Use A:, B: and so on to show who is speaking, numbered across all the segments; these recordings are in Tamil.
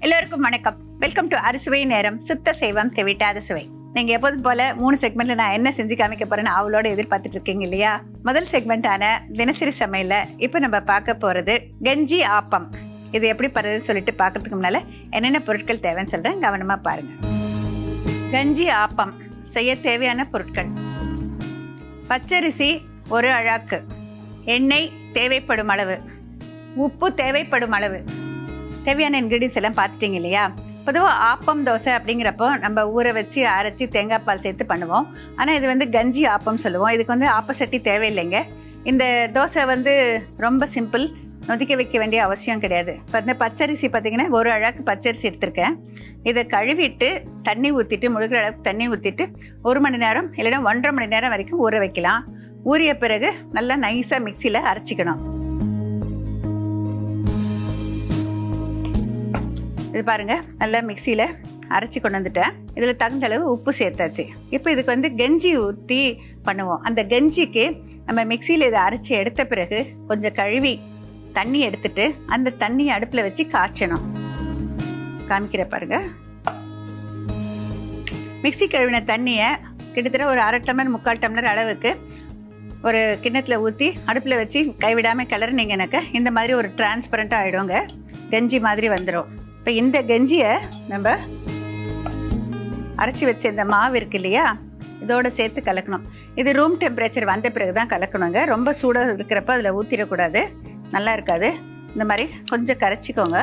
A: எல்லோருக்கும் வணக்கம் வெல்கம் டு அறுசுவை நேரம் சுத்த செய்வம் தெவிட்டாத சுவை நீங்க எப்போதும் போல மூணு செக்மெண்ட்ல நான் என்ன செஞ்சு காமிக்க போறேன்னு அவளோட எதிர்பார்த்துட்டு இருக்கீங்க இல்லையா முதல் செக்மெண்டான தினசரி சமையல்ல இப்போ நம்ம பார்க்க போறது கஞ்சி ஆப்பம் இது எப்படி பண்றது சொல்லிட்டு பார்க்கறதுக்கு முன்னால என்னென்ன பொருட்கள் தேவைன்னு சொல்றேன் கவனமா பாருங்க கஞ்சி ஆப்பம் செய்ய தேவையான பொருட்கள் பச்சரிசி ஒரு அழாக்கு எண்ணெய் தேவைப்படும் அளவு உப்பு தேவைப்படும் அளவு தேவையான இன்க்ரீடியன்ஸ் எல்லாம் பார்த்துட்டீங்க இல்லையா பொதுவாக ஆப்பம் தோசை அப்படிங்கிறப்போ நம்ம ஊற வச்சு அரைச்சி தேங்காய் பால் சேர்த்து பண்ணுவோம் ஆனால் இது வந்து கஞ்சி ஆப்பம் சொல்லுவோம் இதுக்கு வந்து ஆப்பசட்டி தேவையில்லைங்க இந்த தோசை வந்து ரொம்ப சிம்பிள் நொதிக்க வைக்க வேண்டிய அவசியம் கிடையாது இப்போ இந்த பச்சரிசி பார்த்தீங்கன்னா ஒரு அழகு பச்சரிசி எடுத்திருக்கேன் இதை கழுவிட்டு தண்ணி ஊற்றிட்டு முழுகிற அளவுக்கு தண்ணி ஊற்றிட்டு ஒரு மணி நேரம் இல்லைன்னா ஒன்றரை மணி நேரம் வரைக்கும் ஊற வைக்கலாம் ஊறிய பிறகு நல்லா நைஸாக மிக்சியில் அரைச்சிக்கணும் இது பாருங்க நல்லா மிக்சியில் அரைச்சி கொண்டு வந்துட்டேன் இதில் தகுந்த அளவு உப்பு சேர்த்தாச்சு இப்போ இதுக்கு வந்து கெஞ்சி ஊற்றி பண்ணுவோம் அந்த கெஞ்சிக்கு நம்ம மிக்சியில் இதை அரைச்சி எடுத்த பிறகு கொஞ்சம் கழுவி தண்ணி எடுத்துட்டு அந்த தண்ணியை அடுப்பில் வச்சு காய்ச்சணும் காமிக்கிற பாருங்க மிக்சி கழுவின தண்ணியை கிட்டத்தட்ட ஒரு அரை டம்ளர் முக்கால் டம்ளர் அளவுக்கு ஒரு கிண்ணத்தில் ஊற்றி அடுப்பில் வச்சு கைவிடாமல் கிளறினீங்கனாக்க இந்த மாதிரி ஒரு டிரான்ஸ்பரண்ட்டாக ஆகிடுங்க கஞ்சி மாதிரி வந்துடும் இப்போ இந்த கஞ்சியை நம்ம அரைச்சி வச்ச இந்த மாவு இருக்கு இல்லையா இதோட சேர்த்து கலக்கணும் இது ரூம் டெம்பரேச்சர் வந்த பிறகு தான் கலக்கணுங்க ரொம்ப சூடாக இருக்கிறப்ப அதில் ஊற்றிடக்கூடாது நல்லா இருக்காது இந்த மாதிரி கொஞ்சம் கரைச்சிக்கோங்க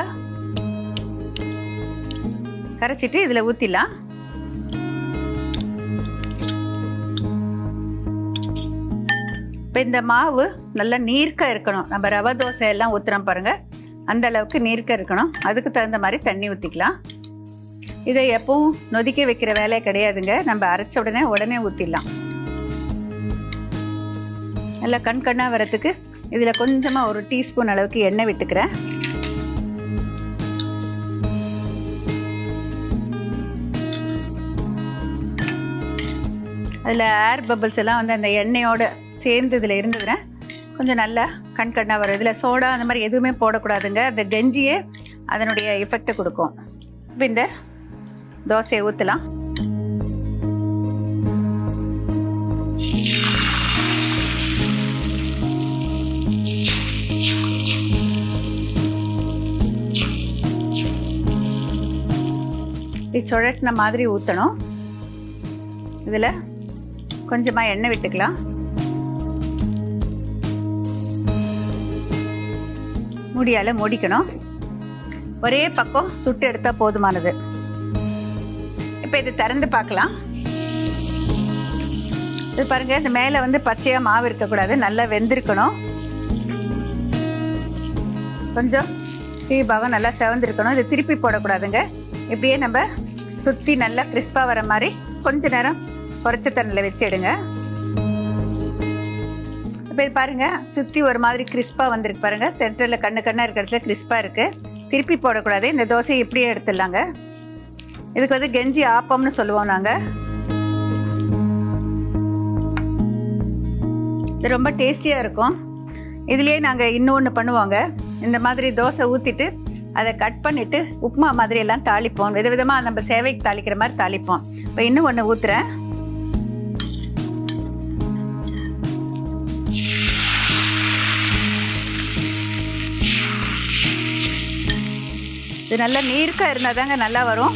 A: கரைச்சிட்டு இதில் ஊற்றிடலாம் இப்போ இந்த மாவு நல்லா நீர்க்க இருக்கணும் நம்ம ரவை தோசை எல்லாம் ஊற்றுறோம் பாருங்கள் அந்த அளவுக்கு நீர்க்க இருக்கணும் அதுக்கு தகுந்த மாதிரி தண்ணி ஊற்றிக்கலாம் இதை எப்பவும் நொதிக்க வைக்கிற வேலையே கிடையாதுங்க நம்ம அரைச்ச உடனே உடனே ஊற்றிடலாம் நல்லா கண் கண்ணாக வரத்துக்கு இதில் கொஞ்சமாக ஒரு டீஸ்பூன் அளவுக்கு எண்ணெய் விட்டுக்கிறேன் அதில் ஏர் பபிள்ஸ் எல்லாம் வந்து அந்த எண்ணெயோடு சேர்ந்து இதில் இருந்ததுன்னா கொஞ்சம் நல்லா கண் கண்ணாக வரும் இதில் சோடா அந்த மாதிரி எதுவுமே போடக்கூடாதுங்க அந்த கெஞ்சியே அதனுடைய எஃபெக்டை கொடுக்கும் இப்போ இந்த தோசையை ஊற்றலாம் இது சுழட்டின மாதிரி ஊற்றணும் இதில் கொஞ்சமாக எண்ணெய் விட்டுக்கலாம் மூடியால் மூடிக்கணும் ஒரே பக்கம் சுட்டு எடுத்தால் போதுமானது இப்போ இது திறந்து பார்க்கலாம் இது பாருங்க இந்த மேலே வந்து பச்சையாக மாவு இருக்கக்கூடாது நல்லா வெந்திருக்கணும் கொஞ்சம் பாகம் நல்லா செவந்திருக்கணும் இது திருப்பி போடக்கூடாதுங்க இப்படியே நம்ம சுற்றி நல்லா கிறிஸ்பாக வர மாதிரி கொஞ்ச நேரம் குறைச்ச தண்ணியில் வச்சு எடுங்க இப்போ இது பாருங்க சுற்றி ஒரு மாதிரி கிறிஸ்பாக வந்திருக்கு பாருங்க சென்டரில் கண்ணு கண்ணாக இருக்கிற இடத்துல கிறிஸ்பாக இருக்குது திருப்பி போடக்கூடாது இந்த தோசையை இப்படியே எடுத்துடலாங்க இதுக்கு வந்து கெஞ்சி ஆப்பம்னு சொல்லுவோம் நாங்கள் இது ரொம்ப டேஸ்டியாக இருக்கும் இதுலேயே நாங்கள் இன்னொன்று பண்ணுவோங்க இந்த மாதிரி தோசை ஊற்றிட்டு அதை கட் பண்ணிவிட்டு உப்புமா மாதிரி எல்லாம் தாளிப்போம் வித விதமாக நம்ம சேவைக்கு தாளிக்கிற மாதிரி தாளிப்போம் இப்போ இன்னும் ஒன்று ஊற்றுறேன் இது நல்லா நீர்க்கா இருந்தால் தாங்க நல்லா வரும்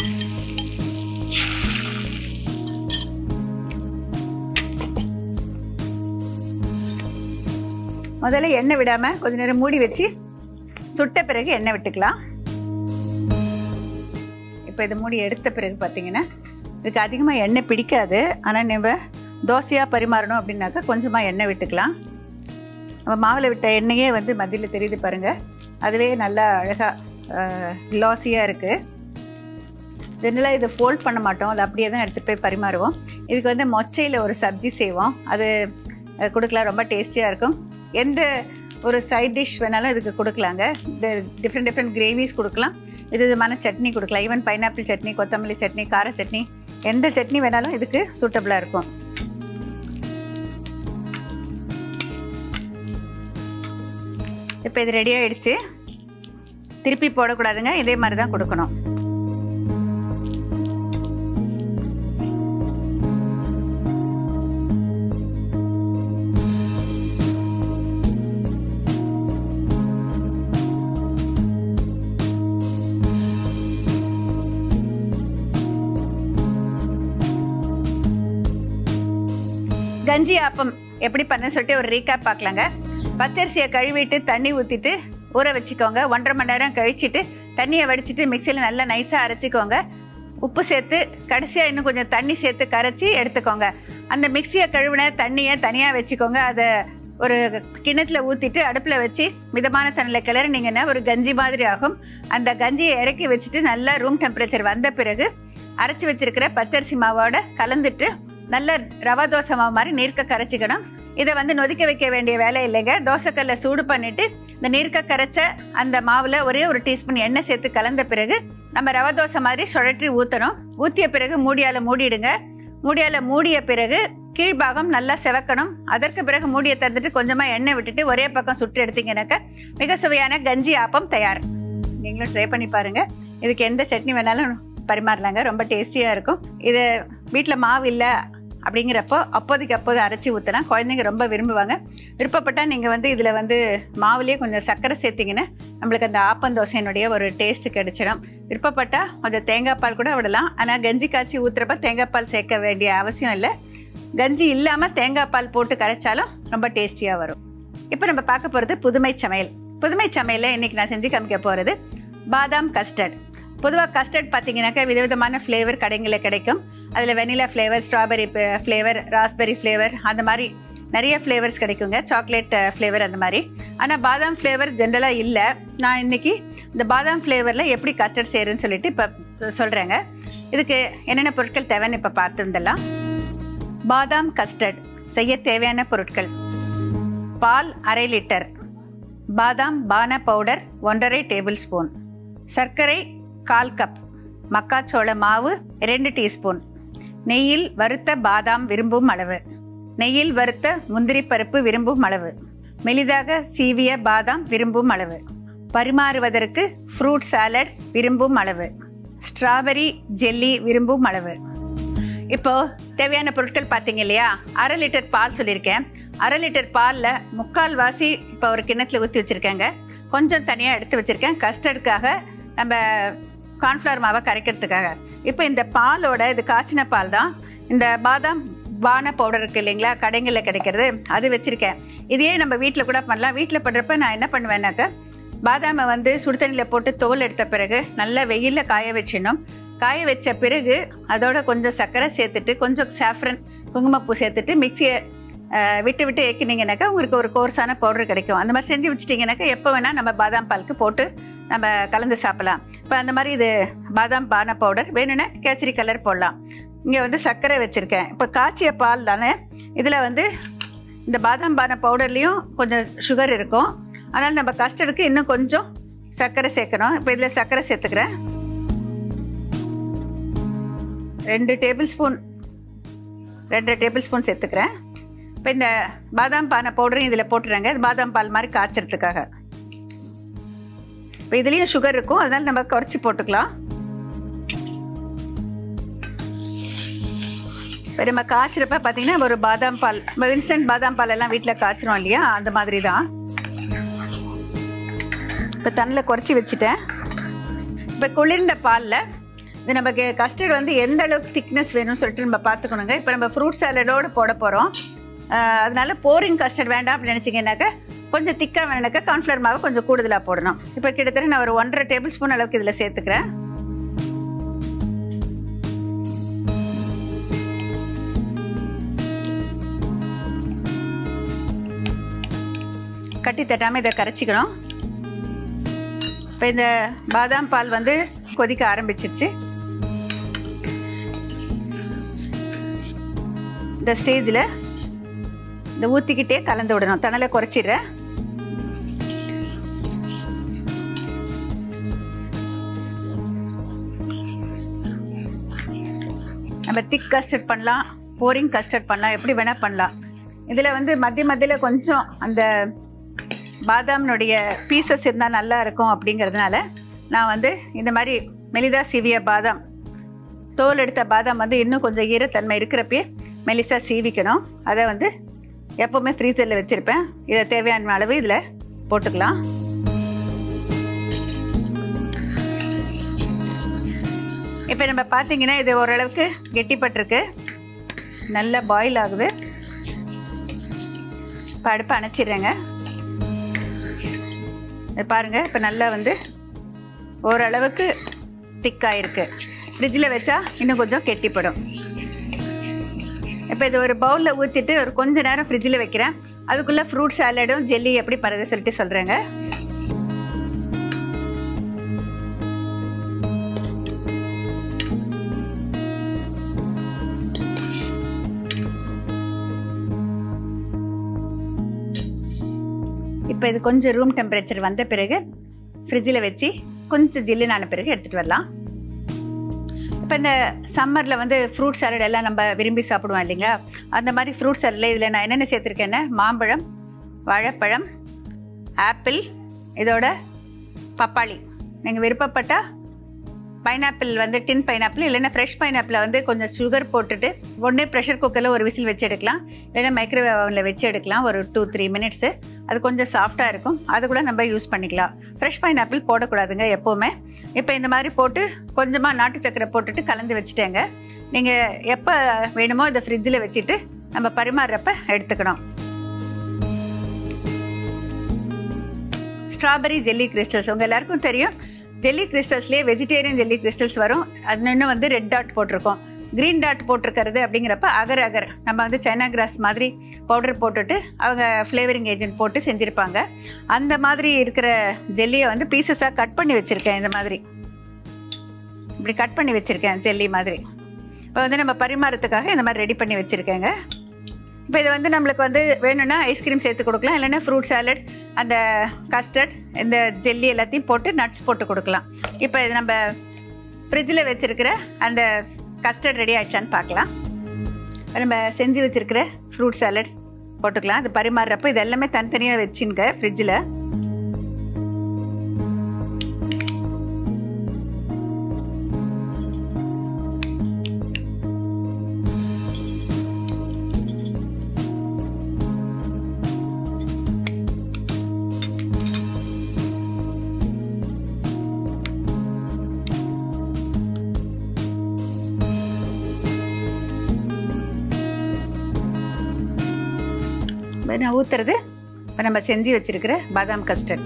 A: முதல்ல எண்ணெய் விடாமல் கொஞ்ச நேரம் மூடி வச்சு சுட்ட பிறகு எண்ணெய் விட்டுக்கலாம் இப்போ இது மூடி எடுத்த பிறகு பார்த்தீங்கன்னா இதுக்கு அதிகமாக எண்ணெய் பிடிக்காது ஆனால் நம்ம தோசையாக பரிமாறணும் அப்படின்னாக்கா கொஞ்சமாக எண்ணெய் விட்டுக்கலாம் நம்ம மாவில் விட்ட எண்ணெயே வந்து மத்தியில் தெரியுது பாருங்கள் அதுவே நல்லா அழகாக க்ளாஸியாக இருக்குது ஜென்ரலாக இதை ஃபோல்ட் பண்ண மாட்டோம் அது அப்படியே தான் எடுத்துகிட்டு போய் பரிமாறுவோம் இதுக்கு வந்து மொச்சையில் ஒரு சப்ஜி செய்வோம் அது கொடுக்கலாம் ரொம்ப டேஸ்டியாக இருக்கும் எந்த ஒரு சைட் டிஷ் வேணாலும் இதுக்கு கொடுக்கலாங்க இந்த டிஃப்ரெண்ட் டிஃப்ரெண்ட் கிரேவிஸ் கொடுக்கலாம் இது விதமான சட்னி கொடுக்கலாம் ஈவன் பைனாப்பிள் சட்னி கொத்தமல்லி சட்னி கார சட்னி எந்த சட்னி வேணாலும் இதுக்கு சூட்டபுளாக இருக்கும் இப்போ இது ரெடி ஆயிடுச்சு திருப்பி போடக்கூடாதுங்க இதே மாதிரி தான் கொடுக்கணும் கஞ்சி ஆப்பம் எப்படி பண்ண சொல்லிட்டு ஒரு ரீகேப் பார்க்கலாங்க பச்சரிசியை கழுவிட்டு தண்ணி ஊற்றிட்டு ஊற வச்சுக்கோங்க ஒன்றரை மணி நேரம் கழிச்சிட்டு தண்ணியை வடிச்சிட்டு மிக்சியில் நல்லா நைஸாக அரைச்சிக்கோங்க உப்பு சேர்த்து கடைசியாக இன்னும் கொஞ்சம் தண்ணி சேர்த்து கரைச்சி எடுத்துக்கோங்க அந்த மிக்சியை கழுவின தண்ணியை தனியாக வச்சுக்கோங்க அதை ஒரு கிணத்துல ஊற்றிட்டு அடுப்பில் வச்சு மிதமான தண்ணியில் கிளறினீங்கன்னா ஒரு கஞ்சி மாதிரி ஆகும் அந்த கஞ்சியை இறக்கி வச்சுட்டு நல்லா ரூம் டெம்பரேச்சர் வந்த பிறகு அரைச்சி வச்சிருக்கிற பச்சரிசி மாவோட கலந்துட்டு நல்ல ரவா தோசை மாவு மாதிரி நீர்க்க கரைச்சிக்கணும் இதை வந்து நொதிக்க வைக்க வேண்டிய வேலை இல்லைங்க தோசைக்கல்ல சூடு பண்ணிட்டு இந்த நீர்க்க கரைச்ச அந்த மாவில் ஒரே ஒரு டீஸ்பூன் எண்ணெய் சேர்த்து கலந்த பிறகு நம்ம ரவா தோசை மாதிரி சுழற்றி ஊற்றணும் ஊற்றிய பிறகு மூடியால் மூடிடுங்க மூடியால் மூடிய பிறகு கீழ்பாகம் நல்லா செவக்கணும் அதற்கு பிறகு மூடியை திறந்துட்டு கொஞ்சமாக எண்ணெய் விட்டுட்டு ஒரே பக்கம் சுட்டு எடுத்தீங்கன்னாக்க மிக சுவையான கஞ்சி ஆப்பம் தயார் நீங்களும் ட்ரை பண்ணி பாருங்க இதுக்கு எந்த சட்னி வேணாலும் பரிமாறலாங்க ரொம்ப டேஸ்டியாக இருக்கும் இது வீட்டில் மாவு இல்லை அப்படிங்கிறப்போ அப்போதைக்கு அப்போது அரைச்சி ஊற்றலாம் குழந்தைங்க ரொம்ப விரும்புவாங்க விருப்பப்பட்டால் நீங்கள் வந்து இதில் வந்து மாவுலேயே கொஞ்சம் சர்க்கரை சேர்த்திங்கன்னா நம்மளுக்கு அந்த ஆப்பந்தோசையினுடைய ஒரு டேஸ்ட்டு கிடைச்சிடும் விருப்பப்பட்டால் கொஞ்சம் தேங்காய் பால் கூட விடலாம் ஆனால் கஞ்சி காய்ச்சி ஊற்றுறப்ப தேங்காய் பால் சேர்க்க வேண்டிய அவசியம் இல்லை கஞ்சி இல்லாமல் தேங்காய் பால் போட்டு கரைச்சாலும் ரொம்ப டேஸ்டியாக வரும் இப்போ நம்ம பார்க்க போகிறது புதுமை சமையல் புதுமை சமையலில் இன்றைக்கி நான் செஞ்சு காமிக்க போகிறது பாதாம் கஸ்டர்ட் பொதுவாக கஸ்டர்ட் பார்த்தீங்கன்னாக்கா விதவிதமான ஃப்ளேவர் கடைங்களில் கிடைக்கும் அதில் vanilla flavour strawberry flavour raspberry flavour அந்த மாதிரி நிறைய ஃப்ளேவர்ஸ் கிடைக்குங்க சாக்லேட் ஃப்ளேவர் அந்த மாதிரி ஆனால் பாதாம் ஃப்ளேவர் ஜென்ரலாக இல்லை நான் இன்றைக்கி இந்த பாதாம் ஃப்ளேவரில் எப்படி கஸ்டர்ட் செய்கிறேன்னு சொல்லிட்டு இப்போ சொல்கிறேங்க இதுக்கு என்னென்ன பொருட்கள் தேவைன்னு இப்போ பார்த்துருந்தலாம் பாதாம் கஸ்டர்ட் செய்ய தேவையான பொருட்கள் பால் அரை லிட்டர் பாதாம் பான பவுடர் ஒன்றரை டேபிள் ஸ்பூன் சர்க்கரை கால் கப் மக்காச்சோள மாவு ரெண்டு டீஸ்பூன் நெய்யில் வறுத்த பாதாம் விரும்பும் அளவு நெய்யில் வறுத்த முந்திரி பருப்பு விரும்பும் அளவு மெலிதாக சீவிய பாதாம் விரும்பும் அளவு பரிமாறுவதற்கு ஃப்ரூட் சாலட் விரும்பும் அளவு ஸ்ட்ராபெரி ஜெல்லி விரும்பும் அளவு இப்போ தேவையான பொருட்கள் பார்த்தீங்க இல்லையா அரை லிட்டர் பால் சொல்லியிருக்கேன் அரை லிட்டர் பாலில் முக்கால் வாசி இப்போ ஒரு கிண்ணத்தில் ஊற்றி வச்சுருக்கேங்க கொஞ்சம் தனியாக எடுத்து வச்சுருக்கேன் கஸ்டர்டுக்காக நம்ம கார்ன்ஃப்ளவர் மாவை கரைக்கிறதுக்காக இப்போ இந்த பாலோட இது காய்ச்சின பால் தான் இந்த பாதாம் பான பவுடர் இருக்குது இல்லைங்களா கடைகளில் கிடைக்கிறது அது வச்சுருக்கேன் இதையே நம்ம வீட்டில் கூட பண்ணலாம் வீட்டில் பண்ணுறப்ப நான் என்ன பண்ணுவேன்னாக்கா பாதாமை வந்து சுடு தண்ணியில் போட்டு தோல் எடுத்த பிறகு நல்லா வெயிலில் காய வச்சிடணும் காய வச்ச பிறகு அதோட கொஞ்சம் சர்க்கரை சேர்த்துட்டு கொஞ்சம் சாஃப்ரன் குங்குமப்பூ சேர்த்துட்டு மிக்சியை விட்டு விட்டு ஏக்கினீங்கனாக்கா உங்களுக்கு ஒரு கோர்ஸான பவுடர் கிடைக்கும் அந்த மாதிரி செஞ்சு வச்சிட்டிங்கனாக்கா எப்போ வேணால் நம்ம பாதாம் பாலுக்கு போட்டு நம்ம கலந்து சாப்பிடலாம் இப்போ அந்த மாதிரி இது பாதாம் பான பவுடர் வேணும்னா கேசரி கலர் போடலாம் இங்கே வந்து சர்க்கரை வச்சுருக்கேன் இப்போ காய்ச்சிய பால் தானே இதில் வந்து இந்த பாதாம் பான பவுடர்லேயும் கொஞ்சம் சுகர் இருக்கும் அதனால் நம்ம கஸ்டர்டுக்கு இன்னும் கொஞ்சம் சர்க்கரை சேர்க்கணும் இப்போ இதில் சர்க்கரை சேர்த்துக்கிறேன் ரெண்டு டேபிள் ஸ்பூன் ரெண்டு டேபிள் ஸ்பூன் சேர்த்துக்கிறேன் இப்போ இந்த பாதாம் பானை பவுடரையும் இதில் போட்டுறேங்க இது பாதாம் பால் மாதிரி காய்ச்சறதுக்காக இப்போ இதுலேயும் சுகர் இருக்கும் அதனால் நம்ம குறைச்சி போட்டுக்கலாம் இப்போ நம்ம காய்ச்சிறப்ப பார்த்தீங்கன்னா ஒரு பாதாம் பால் நம்ம இன்ஸ்டன்ட் பாதாம் பால் எல்லாம் வீட்டில் காய்ச்சிரும் இல்லையா அந்த மாதிரி தான் இப்போ தண்ணியில் குறைச்சி வச்சுட்டேன் இப்போ குளிர்ந்த பாலில் இது நமக்கு கஸ்டர்ட் வந்து எந்த அளவுக்கு திக்னஸ் வேணும்னு சொல்லிட்டு நம்ம பார்த்துக்கணுங்க இப்போ நம்ம ஃப்ரூட் சாலடோடு போட போகிறோம் அதனால போரிங் கஸ்டர்ட் வேண்டாம் அப்படின்னு நினச்சிங்கன்னாக்கா கொஞ்சம் திக்காக வேணுனாக்கா கார்ன்ஃப்ளவர் மாவு கொஞ்சம் கூடுதலாக போடணும் இப்போ கிட்டத்தட்ட நான் ஒரு ஒன்றரை டேபிள் ஸ்பூன் அளவுக்கு இதில் சேர்த்துக்கிறேன் கட்டி தட்டாமல் இதை கரைச்சிக்கணும் இப்போ இந்த பாதாம் பால் வந்து கொதிக்க ஆரம்பிச்சிருச்சு இந்த ஸ்டேஜில் இந்த ஊற்றிக்கிட்டே கலந்து விடணும் தணலை குறைச்சிடுறேன் நம்ம திக் கஸ்டர்ட் பண்ணலாம் போரிங் கஸ்டர்ட் பண்ணலாம் எப்படி வேணால் பண்ணலாம் இதில் வந்து மத்திய மத்தியில் கொஞ்சம் அந்த பாதாம்னுடைய பீசஸ் இருந்தால் நல்லா இருக்கும் அப்படிங்கிறதுனால நான் வந்து இந்த மாதிரி மெலிதா சீவிய பாதாம் தோல் எடுத்த பாதாம் வந்து இன்னும் கொஞ்சம் ஈரத்தன்மை இருக்கிறப்பயே மெலிசா சீவிக்கணும் அதை வந்து எப்போவுமே ஃப்ரீசரில் வச்சுருப்பேன் இதை தேவையான அளவு இதில் போட்டுக்கலாம் இப்போ நம்ம பார்த்தீங்கன்னா இது ஓரளவுக்கு கெட்டிப்பட்டிருக்கு நல்லா பாயில் ஆகுது இப்போ அடுப்பை அணைச்சிடுறேங்க இது பாருங்கள் இப்போ நல்லா வந்து ஓரளவுக்கு திக்காயிருக்கு ஃப்ரிட்ஜில் வச்சா இன்னும் கொஞ்சம் கெட்டிப்படும் இப்போ இது ஒரு பவுலில் ஊற்றிட்டு ஒரு கொஞ்ச நேரம் ஃப்ரிட்ஜில் வைக்கிறேன் அதுக்குள்ளே ஃப்ரூட் சாலடும் ஜெல்லி எப்படி பண்ணுறது சொல்லிட்டு சொல்கிறேங்க இப்போ இது கொஞ்சம் ரூம் டெம்பரேச்சர் வந்த பிறகு ஃப்ரிட்ஜில் வச்சு கொஞ்சம் ஜில்லுன்னு ஆன பிறகு எடுத்துகிட்டு வரலாம் இப்போ இந்த சம்மரில் வந்து ஃப்ரூட் சாலட் எல்லாம் நம்ம விரும்பி சாப்பிடுவோம் இல்லைங்களா அந்த மாதிரி ஃப்ரூட் சாலடில் இதில் நான் என்னென்ன சேர்த்துருக்கேன்னா மாம்பழம் வாழைப்பழம் ஆப்பிள் இதோட பப்பாளி நீங்கள் விருப்பப்பட்டால் பைனாப்பிள் வந்து டின் பைனாப்பிள் இல்லைன்னா ஃப்ரெஷ் பைனாப்பிளை வந்து கொஞ்சம் சுகர் போட்டுட்டு ஒன்று ப்ரெஷர் குக்கரில் ஒரு விசில் வச்சு எடுக்கலாம் இல்லைன்னா மைக்ரோவேவ் ஓவனில் வச்சு எடுக்கலாம் ஒரு டூ த்ரீ மினிட்ஸு அது கொஞ்சம் சாஃப்டாக இருக்கும் அது கூட நம்ம யூஸ் பண்ணிக்கலாம் ஃப்ரெஷ் பைனாப்பிள் போடக்கூடாதுங்க எப்போவுமே இப்போ இந்த மாதிரி போட்டு கொஞ்சமாக நாட்டு சக்கரை போட்டுட்டு கலந்து வச்சுட்டேங்க நீங்கள் எப்போ வேணுமோ இதை ஃப்ரிட்ஜில் வச்சுட்டு நம்ம பரிமாறுறப்ப எடுத்துக்கணும் ஸ்ட்ராபெரி ஜெல்லி கிறிஸ்டல்ஸ் உங்கள் எல்லாருக்கும் தெரியும் ஜெல்லி கிறிஸ்டல்ஸ்லேயே வெஜிடேரியன் ஜெல்லி கிறிஸ்டல்ஸ் வரும் அது இன்னும் வந்து ரெட் டாட் போட்டிருக்கோம் க்ரீன் டாட் போட்டிருக்கிறது அப்படிங்கிறப்ப அகர் அகர் நம்ம வந்து சைனா கிராஸ் மாதிரி பவுடர் போட்டுட்டு அவங்க ஃப்ளேவரிங் ஏஜென்ட் போட்டு செஞ்சுருப்பாங்க அந்த மாதிரி இருக்கிற ஜெல்லியை வந்து பீசஸாக கட் பண்ணி வச்சுருக்கேன் இந்த மாதிரி இப்படி கட் பண்ணி வச்சுருக்கேன் ஜெல்லி மாதிரி இப்போ வந்து நம்ம பரிமாறத்துக்காக இந்த மாதிரி ரெடி பண்ணி வச்சுருக்கேங்க இப்போ இது வந்து நம்மளுக்கு வந்து வேணும்னா ஐஸ்கிரீம் சேர்த்து கொடுக்கலாம் இல்லைன்னா ஃப்ரூட் சாலட் அந்த கஸ்டர்ட் இந்த ஜெல்லி எல்லாத்தையும் போட்டு நட்ஸ் போட்டு கொடுக்கலாம் இப்போ இது நம்ம ஃப்ரிட்ஜில் வச்சுருக்கிற அந்த கஸ்டர்ட் ரெடி ஆயிடுச்சான்னு பார்க்கலாம் நம்ம செஞ்சு வச்சுருக்கிற ஃப்ரூட் சாலட் போட்டுக்கலாம் அது பரிமாறுறப்போ இது எல்லாமே தனித்தனியாக வச்சுங்க ஃப்ரிட்ஜில் நான் ஊற்றுறது இப்போ நம்ம செஞ்சு வச்சுருக்கிற பாதாம் கஸ்டர்ட்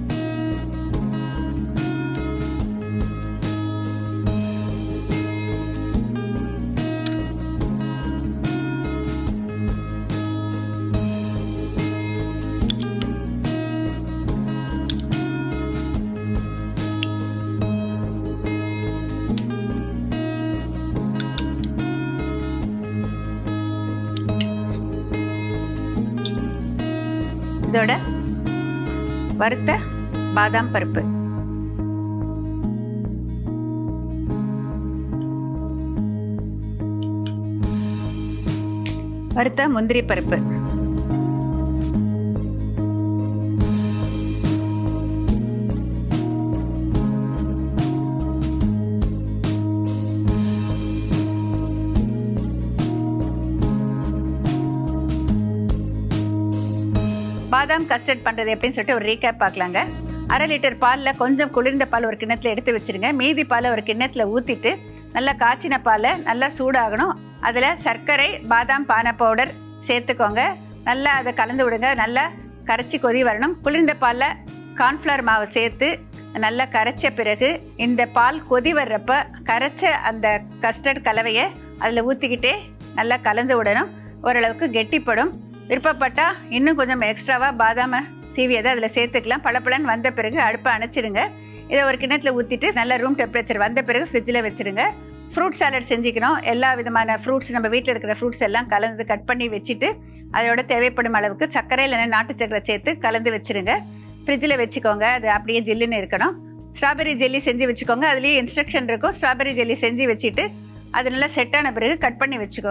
A: இதோட வறுத்த பாதாம் பருப்பு வறுத்த முந்திரி பருப்பு பாதாம் கஸ்டர்ட் பண்ணுறது எப்படின்னு சொல்லிட்டு ஒரு ரீகேப் பார்க்கலாங்க அரை லிட்டர் பாலில் கொஞ்சம் குளிர்ந்த பால் ஒரு கிண்ணத்தில் எடுத்து வச்சுருங்க மீதி பாலை ஒரு கிண்ணத்தில் ஊற்றிட்டு நல்லா காய்ச்சின பாலை நல்லா சூடாகணும் அதில் சர்க்கரை பாதாம் பானை பவுடர் சேர்த்துக்கோங்க நல்லா அதை கலந்து விடுங்க நல்லா கரைச்சி கொதி வரணும் குளிர்ந்த பாலில் கார்ன்ஃப்ளவர் மாவு சேர்த்து நல்லா கரைச்ச பிறகு இந்த பால் கொதி வர்றப்ப கரைச்ச அந்த கஸ்டர்ட் கலவையை அதில் ஊற்றிக்கிட்டே நல்லா கலந்து விடணும் ஓரளவுக்கு கெட்டிப்படும் விருப்பப்பட்டால் இன்னும் கொஞ்சம் எக்ஸ்ட்ராவாக பாதாமை சீவியதை அதில் சேர்த்துக்கலாம் பளபளன்னு வந்த பிறகு அடுப்பை அணைச்சிடுங்க இதை ஒரு கிண்ணத்தில் ஊற்றிட்டு நல்லா ரூம் டெம்பரேச்சர் வந்த பிறகு ஃப்ரிட்ஜில் வச்சுருங்க ஃப்ரூட் சாலட் செஞ்சுக்கணும் எல்லா விதமான ஃப்ரூட்ஸ் நம்ம வீட்டில் இருக்கிற ஃப்ரூட்ஸ் எல்லாம் கலந்து கட் பண்ணி வச்சுட்டு அதோட தேவைப்படும் அளவுக்கு சர்க்கரை இல்லைன்னா நாட்டு சர்க்கரை சேர்த்து கலந்து வச்சுருங்க ஃப்ரிட்ஜில் வச்சுக்கோங்க அது அப்படியே ஜில்லுன்னு இருக்கணும் ஸ்ட்ராபெரி ஜெல்லி செஞ்சு வச்சுக்கோங்க அதுலேயே இன்ஸ்ட்ரக்ஷன் இருக்கும் ஸ்ட்ராபெரி ஜெல்லி செஞ்சு வச்சுட்டு அது நல்லா செட் ஆன பிறகு கட் பண்ணி வச்சுக்கோங்க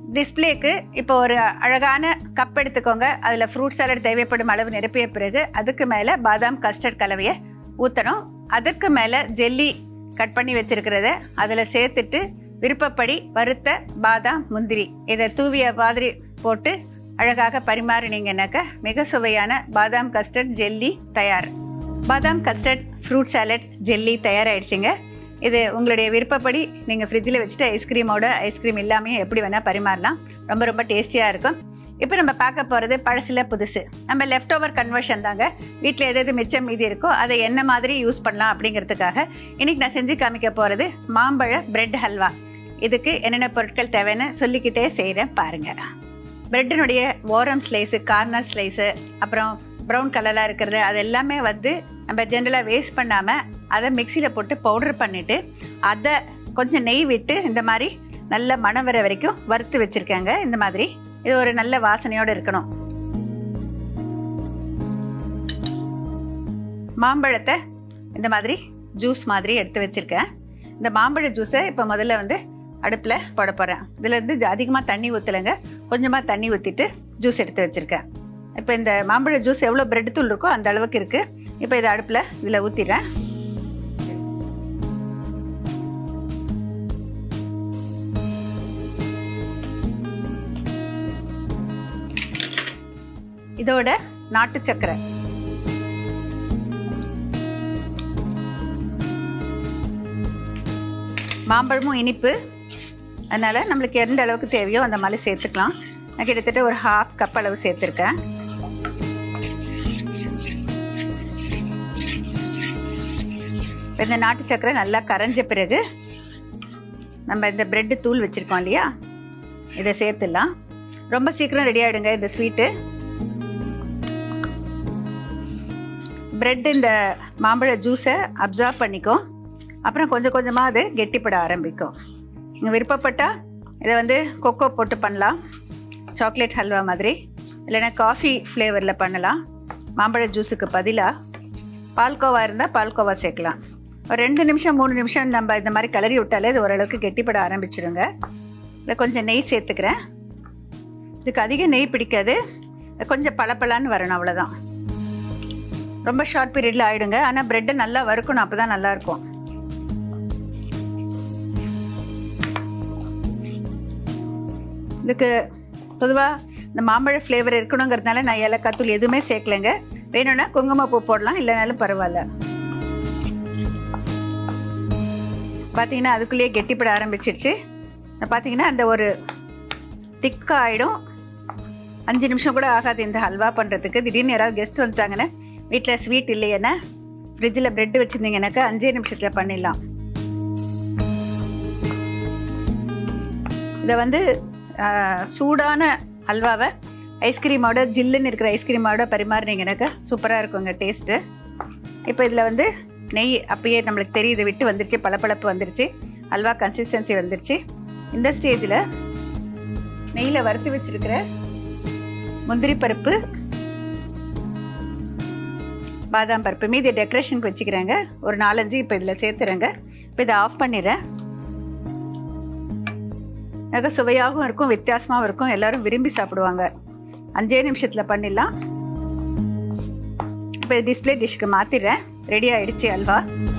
A: டிஸ்ப்ளேக்கு இப்போ ஒரு அழகான கப் எடுத்துக்கோங்க அதில் ஃப்ரூட் சாலட் தேவைப்படும் அளவு நிரப்பிய பிறகு அதுக்கு மேலே பாதாம் கஸ்டர்ட் கலவையை ஊற்றணும் அதுக்கு மேலே ஜெல்லி கட் பண்ணி வச்சிருக்கிறத அதில் சேர்த்துட்டு விருப்பப்படி வறுத்த பாதாம் முந்திரி இதை தூவிய மாதிரி போட்டு அழகாக பரிமாறினீங்கன்னாக்க மிக சுவையான பாதாம் கஸ்டர்ட் ஜெல்லி தயார் பாதாம் கஸ்டர்ட் ஃப்ரூட் சாலட் ஜெல்லி தயாராகிடுச்சிங்க இது உங்களுடைய விருப்பப்படி நீங்கள் ஃப்ரிட்ஜில் வச்சுட்டு ஐஸ்கிரீமோட ஐஸ்கிரீம் இல்லாமல் எப்படி வேணால் பரிமாறலாம் ரொம்ப ரொம்ப டேஸ்டியாக இருக்கும் இப்போ நம்ம பார்க்க போகிறது பழசில் புதுசு நம்ம லெஃப்ட் ஓவர் கன்வர்ஷன் தாங்க வீட்டில் எது எது மிச்சம் மீதி இருக்கோ அதை என்ன மாதிரி யூஸ் பண்ணலாம் அப்படிங்கிறதுக்காக இன்றைக்கி நான் செஞ்சு காமிக்க போகிறது மாம்பழ பிரெட் ஹல்வா இதுக்கு என்னென்ன பொருட்கள் தேவைன்னு சொல்லிக்கிட்டே செய்கிறேன் பாருங்கள் பிரெட்டினுடைய ஓரம் ஸ்லைஸு கார்னர் ஸ்லைஸு அப்புறம் ப்ரௌன் கலராக இருக்கிறது அது எல்லாமே வந்து நம்ம ஜென்ரலாக வேஸ்ட் பண்ணாமல் அதை மிக்சியில் போட்டு பவுடர் பண்ணிவிட்டு அதை கொஞ்சம் நெய் விட்டு இந்த மாதிரி நல்ல மணம் வர வரைக்கும் வறுத்து வச்சுருக்காங்க இந்த மாதிரி இது ஒரு நல்ல வாசனையோடு இருக்கணும் மாம்பழத்தை இந்த மாதிரி ஜூஸ் மாதிரி எடுத்து வச்சுருக்கேன் இந்த மாம்பழ ஜூஸை இப்போ முதல்ல வந்து அடுப்பில் போட போகிறேன் இதில் இருந்து அதிகமாக தண்ணி ஊற்றலைங்க கொஞ்சமாக தண்ணி ஊற்றிட்டு ஜூஸ் எடுத்து வச்சுருக்கேன் இப்போ இந்த மாம்பழ ஜூஸ் எவ்வளோ பிரெட் தூள் இருக்கோ அந்த அளவுக்கு இருக்குது இப்போ இதை அடுப்பில் இதில் ஊற்றிடுறேன் இதோட நாட்டு சர்க்கரை மாம்பழமும் இனிப்பு அதனால் நம்மளுக்கு எந்த அளவுக்கு தேவையோ அந்த மாதிரி சேர்த்துக்கலாம் நான் கிட்டத்தட்ட ஒரு ஹாஃப் கப் அளவு சேர்த்துருக்கேன் இந்த நாட்டு சர்க்கரை நல்லா கரைஞ்ச பிறகு நம்ம இந்த பிரெட்டு தூள் வச்சுருக்கோம் இல்லையா இதை சேர்த்துடலாம் ரொம்ப சீக்கிரம் ரெடி ஆகிடுங்க இந்த ஸ்வீட்டு பிரெட் இந்த மாம்பழ ஜூஸை அப்சர்வ் பண்ணிக்கும் அப்புறம் கொஞ்சம் கொஞ்சமாக அது கெட்டிப்பட ஆரம்பிக்கும் நீங்கள் விருப்பப்பட்டால் இதை வந்து கொக்கோ போட்டு பண்ணலாம் சாக்லேட் ஹல்வா மாதிரி இல்லைன்னா காஃபி ஃப்ளேவரில் பண்ணலாம் மாம்பழ ஜூஸுக்கு பதிலாக பால்கோவா இருந்தால் பால்கோவா சேர்க்கலாம் ஒரு ரெண்டு நிமிஷம் மூணு நிமிஷம் நம்ம இந்த மாதிரி கிளறி விட்டாலே இது ஓரளவுக்கு கெட்டிப்பட ஆரம்பிச்சிடுங்க இல்லை கொஞ்சம் நெய் சேர்த்துக்கிறேன் இதுக்கு அதிக நெய் பிடிக்காது கொஞ்சம் பளபளன்னு வரணும் அவ்வளோதான் ரொம்ப ஷார்ட் பீரியடில் ஆகிடுங்க ஆனால் ப்ரெட்டை நல்லா வறுக்கணும் அப்போ தான் நல்லாயிருக்கும் இதுக்கு பொதுவாக இந்த மாம்பழ ஃப்ளேவர் இருக்கணுங்கிறதுனால நான் ஏலக்காய் தூள் எதுவுமே சேர்க்கலைங்க வேணும்னா குங்குமப்பூ போடலாம் இல்லைனாலும் பரவாயில்ல பார்த்தீங்கன்னா அதுக்குள்ளேயே கெட்டிப்பட ஆரம்பிச்சிடுச்சு பார்த்தீங்கன்னா அந்த ஒரு திக்காக ஆகிடும் அஞ்சு நிமிஷம் கூட ஆகாது இந்த ஹல்வா பண்ணுறதுக்கு திடீர்னு யாராவது கெஸ்ட் வந்துட்டாங்கன்னா வீட்டில் ஸ்வீட் இல்லையேன்னா ஃப்ரிட்ஜில் ப்ரெட்டு வச்சுருந்தீங்கன்னாக்கா அஞ்சே நிமிஷத்தில் பண்ணிடலாம் இதை வந்து சூடான ஹல்வாவை ஐஸ்கிரீமோட ஜில்லுன்னு இருக்கிற ஐஸ்கிரீமோட பரிமாறினீங்கன்னாக்கா சூப்பராக இருக்குங்க டேஸ்ட்டு இப்போ இதில் வந்து நெய் அப்பயே நம்மளுக்கு தெரியுது விட்டு வந்துருச்சு பளபளப்பு வந்துருச்சு ஹல்வா கன்சிஸ்டன்சி வந்துருச்சு இந்த ஸ்டேஜில் நெய்யில் வறுத்து வச்சுருக்கிற முந்திரி பருப்பு பாதாம் பருப்பு மீதி டெக்கரேஷனுக்கு வச்சுக்கிறேங்க ஒரு நாலஞ்சு இப்போ இதில் சேர்த்துறேங்க இப்போ இதை ஆஃப் பண்ணிடுறேன் மிக சுவையாகவும் இருக்கும் வித்தியாசமாகவும் இருக்கும் எல்லாரும் விரும்பி சாப்பிடுவாங்க அஞ்சே நிமிஷத்தில் பண்ணிடலாம் இப்போ டிஸ்பிளே டிஷ்க்கு மாற்றிடுறேன் ரெடி ஆகிடுச்சு அல்வா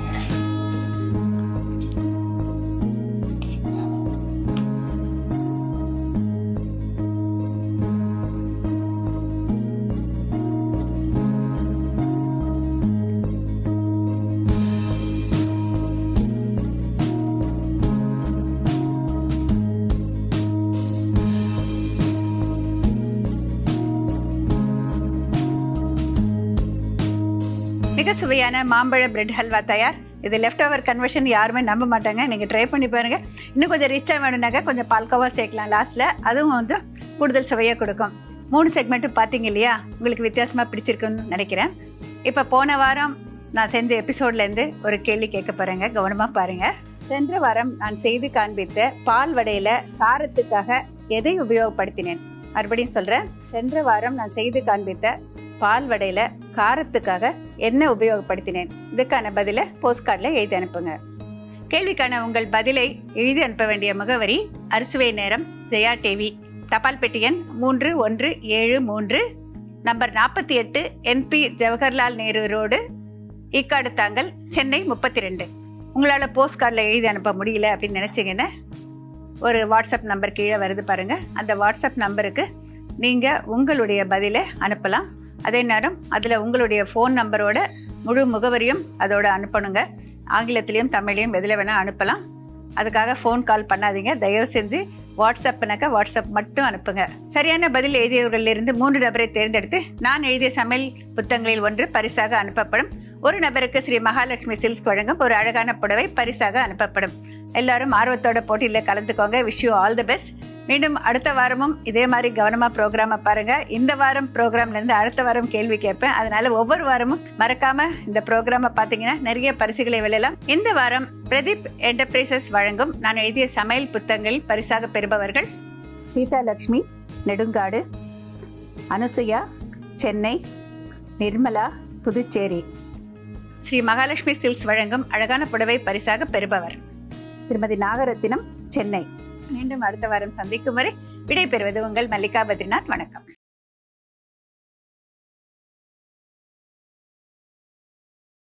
A: மிக சுவையான மாம்பழ பிரெட் ஹல்வா தயார் இது லெஃப்ட் ஓவர் கன்வர்ஷன் யாருமே நம்ப மாட்டாங்க நீங்கள் ட்ரை பண்ணி பாருங்கள் இன்னும் கொஞ்சம் ரிச்சாக வேணும்னாக்கா கொஞ்சம் பால்கோவா சேர்க்கலாம் லாஸ்ட்டில் அதுவும் வந்து கூடுதல் சுவையாக கொடுக்கும் மூணு செக்மெண்ட்டும் பார்த்தீங்க இல்லையா உங்களுக்கு வித்தியாசமாக பிடிச்சிருக்குன்னு நினைக்கிறேன் இப்போ போன வாரம் நான் செஞ்ச எபிசோட்லேருந்து ஒரு கேள்வி கேட்க போகிறேங்க கவனமாக பாருங்கள் சென்ற வாரம் நான் செய்து காண்பித்த பால் வடையில் காரத்துக்காக எதை உபயோகப்படுத்தினேன் மறுபடியும் சொல்கிறேன் சென்ற வாரம் நான் செய்து காண்பித்த பால் வடையில் காரத்துக்காக என்ன உபயோகப்படுத்தினேன் இதுக்கான பதிலை போஸ்ட் கார்டில் எழுதி அனுப்புங்க கேள்விக்கான உங்கள் பதிலை எழுதி அனுப்ப வேண்டிய முகவரி அறுசுவை நேரம் ஜெயா டிவி தபால் பெட்டி எண் மூன்று ஒன்று ஏழு மூன்று நம்பர் நாற்பத்தி எட்டு NP Jawaharlal Nehru road Ekkattuthangal Chennai முப்பத்தி ரெண்டு உங்களால் போஸ்ட் கார்டில் எழுதி அனுப்ப முடியல அப்படின்னு நினச்சிங்கன்னா ஒரு வாட்ஸ்அப் நம்பர் கீழே வருது பாருங்கள் அந்த வாட்ஸ்அப் நம்பருக்கு நீங்கள் உங்களுடைய பதிலை அனுப்பலாம் அதே நேரம் அதில் உங்களுடைய ஃபோன் நம்பரோட முழு முகவரியும் அதோட அனுப்பணுங்க ஆங்கிலத்திலையும் தமிழ்லையும் எதில் வேணால் அனுப்பலாம் அதுக்காக ஃபோன் கால் பண்ணாதீங்க தயவு செஞ்சு வாட்ஸ்அப்னாக்கா வாட்ஸ்அப் மட்டும் அனுப்புங்க சரியான பதில் எழுதியவர்களிலிருந்து மூன்று நபரை தேர்ந்தெடுத்து நான் எழுதிய சமையல் புத்தகங்களில் ஒன்று பரிசாக அனுப்பப்படும் ஒரு நபருக்கு ஸ்ரீ மகாலட்சுமி சில்க்ஸ் வழங்கும் ஒரு அழகான புடவை பரிசாக அனுப்பப்படும் எல்லாரும் ஆர்வத்தோட போட்டியில் கலந்துக்கோங்க wish you all the best மீண்டும் அடுத்த வாரமும் இதே மாதிரி கவனமாக ப்ரோக்ராமை பாருங்கள் இந்த வாரம் ப்ரோக்ராம்லேருந்து அடுத்த வாரம் கேள்வி கேட்பேன் அதனால ஒவ்வொரு வாரமும் மறக்காமல் இந்த ப்ரோக்ராமை பார்த்தீங்கன்னா நிறைய பரிசுகளை விளையலாம் இந்த வாரம் பிரதீப் என்டர்பிரைசஸ் வழங்கும் நான் எழுதிய சமையல் புத்தகங்கள் பரிசாக பெறுபவர்கள் சீதா லக்ஷ்மி நெடுங்காடு அனுசுயா சென்னை நிர்மலா புதுச்சேரி ஸ்ரீ மகாலட்சுமி சில்க்ஸ் வழங்கும் அழகான புடவை பரிசாக பெறுபவர் திருமதி நாகரத்தினம் சென்னை மீண்டும் அடுத்த வாரம் சந்திக்கும் வரை விடைபெறுவது உங்கள் மல்லிகா பத்ரிநாத் வணக்கம்